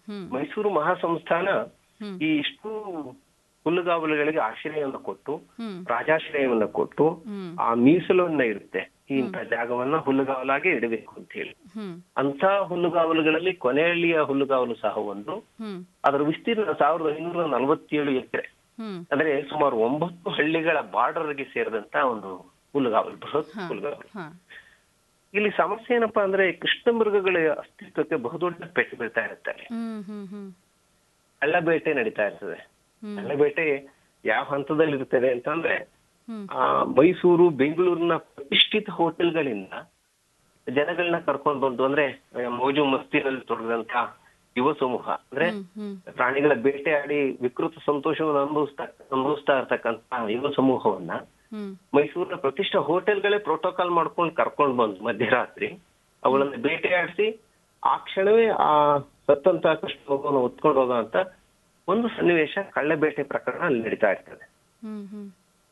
ಹ್ಮ್ ಮೈಸೂರು ಮಹಾಸಂಸ್ಥಾನ ಹ್ಮ್. ಈ ಇಷ್ಟು ಹುಲ್ಲುಗಾವಲುಗಳಿಗೆ ಆಶ್ರಯವನ್ನು ಕೊಟ್ಟು ಹ್ಮ್ ರಾಜಾಶ್ರಯವನ್ನ ಕೊಟ್ಟು ಹ್ಮ್ ಆ ಮೀಸಲನ್ನ ಇರುತ್ತೆ ಈ ಇಂಥ ಜಾಗವನ್ನ ಹುಲ್ಲುಗಾವಲಾಗಿ ಇಡಬೇಕು ಅಂತ ಹೇಳಿ ಹ್ಮ್ ಅಂತ ಹುಲ್ಲುಗಾವಲುಗಳಲ್ಲಿ ಕೊನೆಹಳ್ಳಿಯ ಹುಲ್ಲುಗಾವಲು ಸಹ ಒಂದು ಹ್ಮ್ ಅದರ ವಿಸ್ತೀರ್ಣ ಸಾವಿರದ ಐನೂರ ನಲವತ್ತೇಳು ಎಕರೆ ಹ್ಮ್ ಅಂದ್ರೆ ಸುಮಾರು ಒಂಬತ್ತು ಹಳ್ಳಿಗಳ ಬಾರ್ಡರ್ಗೆ ಸೇರಿದಂತ ಒಂದು ಹುಲ್ಲುಗಾವಲು ಬೃಹತ್ ಹಾ ಹುಲ್ಲುಗಾವಲು ಹಾ ಇಲ್ಲಿ ಸಮಸ್ಯೆ ಏನಪ್ಪಾ ಅಂದ್ರೆ ಕೃಷ್ಣ ಮೃಗಗಳ ಅಸ್ತಿತ್ವಕ್ಕೆ ಬಹುದೊಡ್ಡ ಪೆಟ್ಟು ಬೀಳ್ತಾ ಇರುತ್ತೆ ಹ್ಮ್ ಹ್ಮ್ ಹ್ಮ್ ಕಳ್ಳ ಬೇಟೆ ನಡೀತಾ ಇರ್ತದೆ ಹ್ಮ್ ಕಳ್ಳ ಬೇಟೆ ಯಾವ ಹಂತದಲ್ಲಿ ಇರ್ತದೆ ಅಂತಂದ್ರೆ ಹ್ಮ್ ಆ ಮೈಸೂರು ಬೆಂಗಳೂರಿನ ಪ್ರತಿಷ್ಠಿತ ಹೋಟೆಲ್ಗಳಿಂದ ಜನಗಳನ್ನ ಕರ್ಕೊಂಡು ಬಂದು ಅಂದ್ರೆ ಆ, ಮೋಜು ಮಸ್ತಿನಲ್ಲಿ ತೊಡಗಿದಂತ ಯುವ ಸಮೂಹ ಅಂದ್ರೆ ಹ್ಮ್ ಹ್ಮ್ ಪ್ರಾಣಿಗಳ ಬೇಟೆಯಾಡಿ ವಿಕೃತ ಸಂತೋಷವನ್ನು ಅನುಭವಿಸ್ತಾ ಅನುಭವಿಸ್ತಾ ಇರ್ತಕ್ಕಂತ ಯುವ ಸಮೂಹವನ್ನ ಹ್ಮ್ ಮೈಸೂರಿನ ಪ್ರತಿಷ್ಠ ಹೋಟೆಲ್ಗಳೇ ಪ್ರೋಟೋಕಾಲ್ ಮಾಡ್ಕೊಂಡು ಕರ್ಕೊಂಡು ಬಂದು ಮಧ್ಯರಾತ್ರಿ ಅವಳನ್ನ ಬೇಟೆಯಾಡಿಸಿ ಆ ಕ್ಷಣವೇ ಆ ಸತ್ತಂತ ಕೃಷ್ಣ ಮಗುವನ್ನು ಹೊತ್ಕೊಂಡು ಹೋಗೋಂತ ಒಂದು ಸನ್ನಿವೇಶ ಕಳ್ಳ ಬೇಟೆ ಪ್ರಕರಣ ಅಲ್ಲಿ ನಡೀತಾ ಇರ್ತದೆ ಹ್ಮ್ ಹ್ಮ್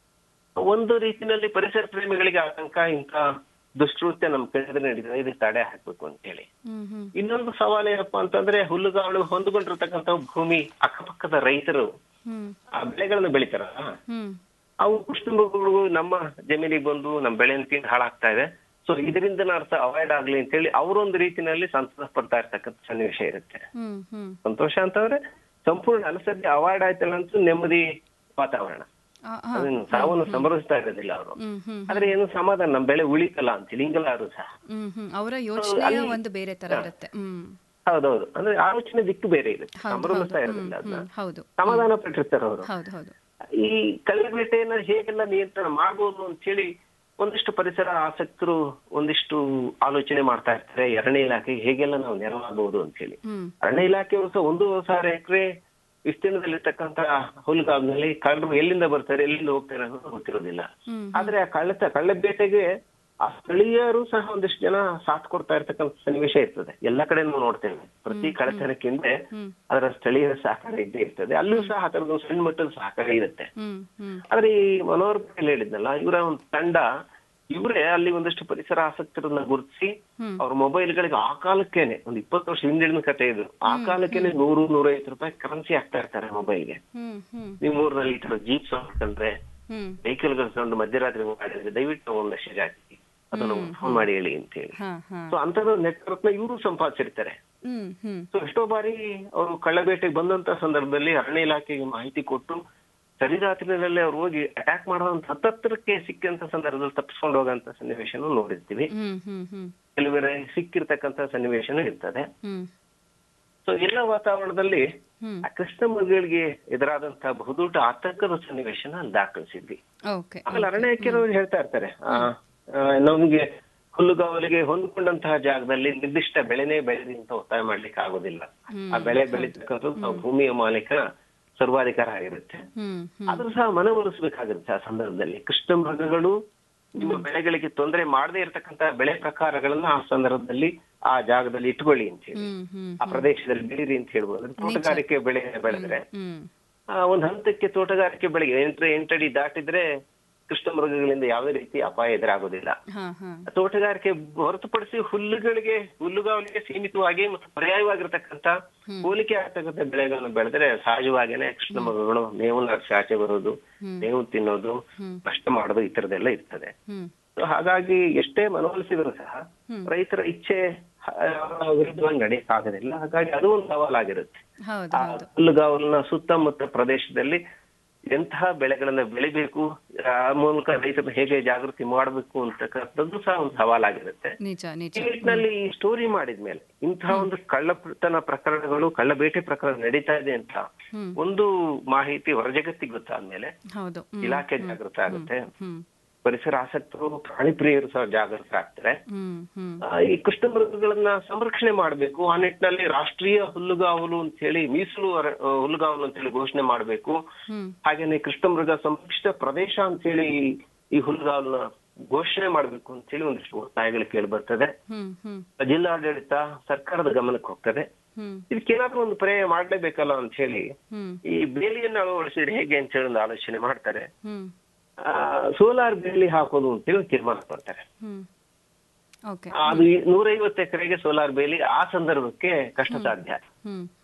ಒಂದು ರೀತಿಯಲ್ಲಿ ಪರಿಸರ ಪ್ರೇಮಿಗಳಿಗೆ ಆತಂಕ ಇಂಥ ದುಷ್ಕೃತ್ಯ ನಮ್ ಕಡೆ ನಡೀತದೆ ಇದಕ್ಕೆ ತಡೆ ಹಾಕ್ಬೇಕು ಅಂತ ಹೇಳಿ ಹ್ಮ್ ಹ್ಮ್ ಇನ್ನೊಂದು ಸವಾಲು ಏನಪ್ಪಾ ಅಂತಂದ್ರೆ ಹುಲ್ಲುಗಾವಲು ಹೊಂದಿಕೊಂಡಿರ್ತಕ್ಕಂಥ ಭೂಮಿ ಅಕ್ಕಪಕ್ಕದ ರೈತರು ಹ್ಮ್ ಆ ಬೆಳೆಗಳನ್ನ ಬೆಳಿತಾರಲ್ಲ ಹ್ಮ್ ಅವು ಕುಷ್ಠಮೃಗಗಳು ನಮ್ಮ ಜಮೀನಿಗೆ ಬಂದು ನಮ್ಮ ಬೆಳೆಯನ್ನು ತಿಂದು ಹಾಳಾಗ್ತಾ ಇದೆ ಸೊ ಇದರಿಂದ ಅರ್ಥ ಅವಾಯ್ಡ್ ಆಗ್ಲಿ ಅಂತ ಹೇಳಿ ಅವರೊಂದು ರೀತಿನಲ್ಲಿ ಸಂತೋಷ ಪಡ್ತಾ ಇರ್ತಕ್ಕಂಥ ಸನ್ನಿವೇಶ ಇರುತ್ತೆ ಹ್ಮ್ ಹ್ಮ್ ಸಂತೋಷ ಅಂತಂದ್ರೆ ಸಂಪೂರ್ಣ ಅಲಸದ್ದೆ ಅವಾಯ್ಡ್ ಆಯ್ತಲ್ಲ ಅಂತ ನೆಮ್ಮದಿ ವಾತಾವರಣ ಆ, ಹಾ. ಅದನ್ನು ಸಾವನ್ನು ಸಂಭ್ರಮಿಸ್ತಾ ಇರೋದಿಲ್ಲ ಅವರು ಹ್ಮ್ ಹ್ಮ್ ಆದ್ರೆ ಏನು ಸಮಾಧಾನ ನಮ್ಮ ಬೆಳೆ ಉಳಿತಲ್ಲ ಅಂತೇಳಿ ಹಿಂಗಲಾರು ಸಹ ಹ್ಮ್ ಹ್ಮ್ ಅವರ ಯೋಚನೆಯ ಒಂದು ಬೇರೆ ತರ ಇರುತ್ತೆ ಹ್ಮ್ ಹೌದೌದು ಅಂದ್ರೆ ಆಲೋಚನೆ ದಿಕ್ಕು ಬೇರೆ ಇರುತ್ತೆ ಹೌದು ಸಂಭ್ರಮಿಸ್ತಾ ಹೌದು ಇರೋದಿಲ್ಲ ಹ್ಮ್ ಅದನ್ನ ಹ್ಮ್ ಹೌದು ಸಮಾಧಾನ ಪಟ್ಟಿರ್ತಾರೆ ಅವರು ಹೌದು ಹೌದು ಈ ಕಳ್ಳಬೇಟೆಯನ್ನ ಹೇಗೆಲ್ಲ ನಿಯಂತ್ರಣ ಮಾಡ್ಬೋದು ಅಂತ ಹೇಳಿ ಒಂದಿಷ್ಟು ಪರಿಸರ ಆಸಕ್ತರು ಒಂದಿಷ್ಟು ಆಲೋಚನೆ ಮಾಡ್ತಾ ಇರ್ತಾರೆ ಅರಣ್ಯ ಇಲಾಖೆಗೆ ಹೇಗೆಲ್ಲ ನಾವು ನೆರವಾಗಬಹುದು ಅಂತ ಹೇಳಿ ಹ್ಮ್ ಅರಣ್ಯ ಇಲಾಖೆಯವರು ಸಹ ಒಂದು ಸಾವಿರ ಎಕರೆ ವಿಸ್ತೀರ್ಣದಲ್ಲಿರ್ತಕ್ಕಂತ ಹುಲ್ಲುಗಾವಲಿನಲ್ಲಿ ಕಳ್ಳರು ಎಲ್ಲಿಂದ ಬರ್ತಾರೆ ಎಲ್ಲಿಂದ ಹೋಗ್ತಾರೆ ಅನ್ನೋದು ಗೊತ್ತಿರೋದಿಲ್ಲ ಹ್ಮ್ ಆದ್ರೆ ಆ ಕಳ್ಳತ ಕಳ್ಳ ಬೇಟೆಗೆ ಆ ಸ್ಥಳೀಯರು ಸಹ ಒಂದಿಷ್ಟು ಜನ ಸಾಥ್ ಕೊಡ್ತಾ ಇರ್ತಕ್ಕಂಥ ಸನ್ನಿವೇಶ ಇರ್ತದೆ ಎಲ್ಲ ಕಡೆ ನಾವು ನೋಡ್ತೇವೆ ಪ್ರತಿ ಕಳ್ಳತನಕ್ಕಿಂತ ಹ್ಮ್ ಅದರ ಸ್ಥಳೀಯರ ಸಹಕಾರ ಇದ್ದೇ ಇರ್ತದೆ ಅಲ್ಲೂ ಸಹ ಆ ತರದ ಸಣ್ಣ ಮಟ್ಟದ ಸಹಕಾರ ಇರುತ್ತೆ ಹ್ಮ್ ಹ್ಮ್ ಆದ್ರೆ ಈ ಮನೋಹರ್ ಪಟೇಲ್ ಹೇಳಿದ್ನಲ್ಲ ಇವರ ಒಂದು ತಂಡ ಇವರೇ ಅಲ್ಲಿ ಒಂದಷ್ಟು ಪರಿಸರ ಆಸಕ್ತರನ್ನ ಗುರುತಿಸಿ ಹ್ಮ್ ಅವ್ರ ಮೊಬೈಲ್ಗಳಿಗೆ ಆ ಕಾಲಕ್ಕೇನೆ ಒಂದು ಇಪ್ಪತ್ತು ವರ್ಷ ಹಿಂದಿನ ಕತೆ ಇದು ಆ ಕಾಲಕ್ಕೇನೆ ನೂರು ನೂರೈವತ್ತು ರೂಪಾಯಿ ಕರೆನ್ಸಿ ಹಾಕ್ತಾ ಇರ್ತಾರೆ ಮೊಬೈಲ್ಗೆ ಹ್ಮ್ ಹ್ಮ್ ನಿಮ್ ಊರಲ್ಲಿ ಈ ತರ ಜೀಪ್ ಕಂಡ್ರೆ ಹ್ಮ್ ವೆಹಿಕಲ್ ಕಂಡು ಮಧ್ಯರಾತ್ರಿ ಮಾಡಿದ್ರೆ ದಯವಿಟ್ಟು ಒಂದು ಮೆಸೇಜ್ ಹಾಕಿ ಅದನ್ನು ಫೋನ್ ಮಾಡಿ ಹೇಳಿ ಅಂತ ಹೇಳಿ ಹಾ ಹಾ ಸೊ ಅಂತದ ನೆಟ್ವರ್ಕ್ ನ ಇವರು ಸಂಪಾದಿಸಿರ್ತಾರೆ ಹ್ಮ್ ಹ್ಮ್ ಸೊ ಎಷ್ಟೋ ಬಾರಿ ಅವರು ಕಳ್ಳಬೇಟೆಗೆ ಬಂದಂತ ಸಂದರ್ಭದಲ್ಲಿ ಅರಣ್ಯ ಇಲಾಖೆಗೆ ಮಾಹಿತಿ ಕೊಟ್ಟು ಸರಿರಾತ್ರಿನಲ್ಲಿ ಅವ್ರು ಹೋಗಿ ಅಟ್ಯಾಕ್ ಮಾಡೋದಂತ ಹತ್ತತ್ರಕ್ಕೆ ಸಿಕ್ಕಂತ ಸಂದರ್ಭದಲ್ಲಿ ತಪ್ಪಿಸ್ಕೊಂಡು ಹೋಗಂತ ಸನ್ನಿವೇಶನೂ ನೋಡಿರ್ತೀವಿ ಹ್ಮ್ ಹ್ಮ್ ಹ್ಮ್ ಕೆಲವರೆ ಸಿಕ್ಕಿರ್ತಕ್ಕಂತ ಸನ್ನಿವೇಶನೂ ಇರ್ತದೆ ಹ್ಮ್ ಸೊ ಎಲ್ಲ ವಾತಾವರಣದಲ್ಲಿ ಹ್ಮ್ ಆ ಕೃಷ್ಣ ಮೃಗಗಳಿಗೆ ಎದುರಾದಂತಹ ಬಹುದೊಡ್ಡ ಆತಂಕದ ಸನ್ನಿವೇಶನ ಅಲ್ಲಿ ದಾಖಲಿಸಿದ್ವಿ ಓಕೆ ಆಮೇಲೆ ಅರಣ್ಯ ಇಲಾಖೆಯವರು ಹೇಳ್ತಾ ಇರ್ತಾರೆ ಆ, ಆ, ನಮ್ಗೆ ಹುಲ್ಲುಗಾವಲಿಗೆ ಹೊಂದ್ಕೊಂಡಂತಹ ಜಾಗದಲ್ಲಿ ನಿರ್ದಿಷ್ಟ ಬೆಳೆನೇ ಬೆಳೆದಿ ಅಂತ ಒತ್ತಾಯ ಮಾಡ್ಲಿಕ್ಕೆ ಆಗೋದಿಲ್ಲ ಆ ಬೆಳೆ ಬೆಳೀತಕ್ಕಂಥದ್ದು ನಾವು ಭೂಮಿಯ ಮಾಲೀಕನ ಸರ್ವಾಧಿಕಾರ ಆಗಿರುತ್ತೆ ಹ್ಮ್ ಹ್ಮ್ ಆದ್ರೂ ಸಹ ಮನವೊಲಿಸಬೇಕಾಗಿರುತ್ತೆ ಆ ಸಂದರ್ಭದಲ್ಲಿ ಕೃಷ್ಣ ಮೃಗಗಳು ನಿಮ್ಮ ಬೆಳೆಗಳಿಗೆ ತೊಂದರೆ ಮಾಡದೇ ಇರತಕ್ಕಂತ ಬೆಳೆ ಪ್ರಕಾರಗಳನ್ನ ಆ ಸಂದರ್ಭದಲ್ಲಿ ಆ ಜಾಗದಲ್ಲಿ ಇಟ್ಕೊಳ್ಳಿ ಅಂತ ಹೇಳಿ ಹ್ಮ್ ಹ್ಮ್ ಆ ಪ್ರದೇಶದಲ್ಲಿ ಬೆಳೀರಿ ಅಂತ ಹೇಳ್ಬೋದು ಅಂದ್ರೆ ತೋಟಗಾರಿಕೆ ಬೆಳೆ ಬೆಳೆದ್ರೆ ಹ್ಮ್ ಆ ಒಂದ್ ಹಂತಕ್ಕೆ ತೋಟಗಾರಿಕೆ ಬೆಳೆಗೆ ಎಂಟು ಎಂಟಡಿ ದಾಟಿದ್ರೆ ಕೃಷ್ಣ ಮೃಗಗಳಿಂದ ಯಾವುದೇ ರೀತಿ ಅಪಾಯ ಎದುರಾಗೋದಿಲ್ಲ ಹಾ ಹಾ ತೋಟಗಾರಿಕೆ ಹೊರತುಪಡಿಸಿ ಹುಲ್ಲುಗಳಿಗೆ ಹುಲ್ಲುಗಾವಲಿಗೆ ಸೀಮಿತವಾಗಿ ಮತ್ತು ಪರ್ಯಾಯವಾಗಿರ್ತಕ್ಕಂತ ಹೋಲಿಕೆ ಆಗ್ತಕ್ಕಂಥ ಬೆಳೆಗಳನ್ನು ಬೆಳೆದ್ರೆ ಸಹಜವಾಗಿನೇ ಕೃಷ್ಣ ಮೃಗಗಳು ಮೇವು ನಡ್ಸಿ ಆಚೆ ಬರೋದು ಮೇವು ತಿನ್ನೋದು ನಷ್ಟ ಮಾಡೋದು ಈ ತರದೆಲ್ಲ ಇರ್ತದೆ ಹ್ಮ್ So ಹಾಗಾಗಿ ಎಷ್ಟೇ ಮನವೊಲಿಸಿದ್ರು ಸಹ ರೈತರ ಇಚ್ಛೆ ಆ, ವಿರುದ್ಧವಾಗಿ ನಡೆಯಕ್ಕಾಗೋದಿಲ್ಲ ಹಾಗಾಗಿ ಅದು ಒಂದು ಸವಾಲಾಗಿರುತ್ತೆ ಹೌದು ಆ ಹೌದು ಹುಲ್ಲುಗಾವಲಿನ ಸುತ್ತಮುತ್ತ ಪ್ರದೇಶದಲ್ಲಿ ಎಂತಹ ಬೆಳೆಗಳನ್ನ ಬೆಳಿಬೇಕು ಆ ಮೂಲಕ ರೈತರು ಹೇಗೆ ಜಾಗೃತಿ ಮಾಡಬೇಕು ಅಂತಕ್ಕಂಥದ್ದು ಸಹ ಒಂದು ಸವಾಲಾಗಿರುತ್ತೆ ನಿಜ ನಿಜ ಈ ನಿಟ್ಟಿನಲ್ಲಿ ಸ್ಟೋರಿ ಮಾಡಿದ್ಮೇಲೆ ಇಂತಹ ಒಂದು ಕಳ್ಳತನ ಪ್ರಕರಣಗಳು ಕಳ್ಳ ಬೇಟೆ ಪ್ರಕರಣ ನಡೀತಾ ಇದೆ ಅಂತ ಹ್ಮ್. ಒಂದು ಮಾಹಿತಿ ಹೊರಜಗತ್ತಿಗೆ ಗೊತ್ತಾದ್ಮೇಲೆ ಹೌದು ಹ್ಮ್ ಇಲಾಖೆ ಜಾಗೃತ ಆಗುತ್ತೆ ಹ್ಮ್ ಪರಿಸರ ಆಸಕ್ತರು ಪ್ರಾಣಿ ಪ್ರಿಯರು ಸಹ ಜಾಗೃತರಾಗ್ತಾರೆ ಹ್ಮ್ ಹ್ಮ್ ಆ, ಈ ಕೃಷ್ಣ ಮೃಗಗಳನ್ನ ಸಂರಕ್ಷಣೆ ಮಾಡಬೇಕು ಆ ನಿಟ್ಟಿನಲ್ಲಿ ರಾಷ್ಟ್ರೀಯ ಹುಲ್ಲುಗಾವಲು ಅಂತ ಹೇಳಿ ಮೀಸಲು ಅರ- ಆ, ಹುಲ್ಲುಗಾವಲು ಅಂತ ಹೇಳಿ ಘೋಷಣೆ ಮಾಡಬೇಕು ಹ್ಮ್ ಹಾಗೇನೆ ಕೃಷ್ಣ ಮೃಗ ಸಂರಕ್ಷಿತ ಪ್ರದೇಶ ಅಂತ ಹೇಳಿ ಈ ಹುಲ್ಲುಗಾವಲನ್ನ ಘೋಷಣೆ ಮಾಡಬೇಕು ಅಂತ ಹೇಳಿ ಒಂದಿಷ್ಟು ಒತ್ತಾಯಗಳು ಕೇಳಿ ಬರ್ತದೆ ಹ್ಮ್ ಹ್ಮ್ ಜಿಲ್ಲಾಡಳಿತ ಸರ್ಕಾರದ ಗಮನಕ್ಕೆ ಹೋಗ್ತದೆ ಹ್ಮ್ ಇದಕ್ಕೇನಾದ್ರೂ ಒಂದು ಪರ್ಯಾಯ ಮಾಡ್ಲೇಬೇಕಲ್ಲ ಅಂತ ಹೇಳಿ ಹ್ಮ್ ಈ ಬೇಲಿಯನ್ನು ಅಳವಡಿಸಿದ್ರೆ ಹೇಗೆ ಅಂತ ಹೇಳಿ ಒಂದು ಆಲೋಚನೆ ಮಾಡ್ತಾರೆ ಹ್ಮ್ ಸೋಲಾರ್ ಬೇಲಿ ಹಾಕೋದು ಅಂತ ಹೇಳಿ ತೀರ್ಮಾನ ಮಾಡ್ತಾರೆ ಹ್ಮ್ ಓಕೆ ಅದು ಈ ನೂರೈವತ್ತು ಎಕರೆಗೆ ಸೋಲಾರ್ ಬೇಲಿ ಆ ಸಂದರ್ಭಕ್ಕೆ ಕಷ್ಟ ಸಾಧ್ಯ ಹ್ಮ್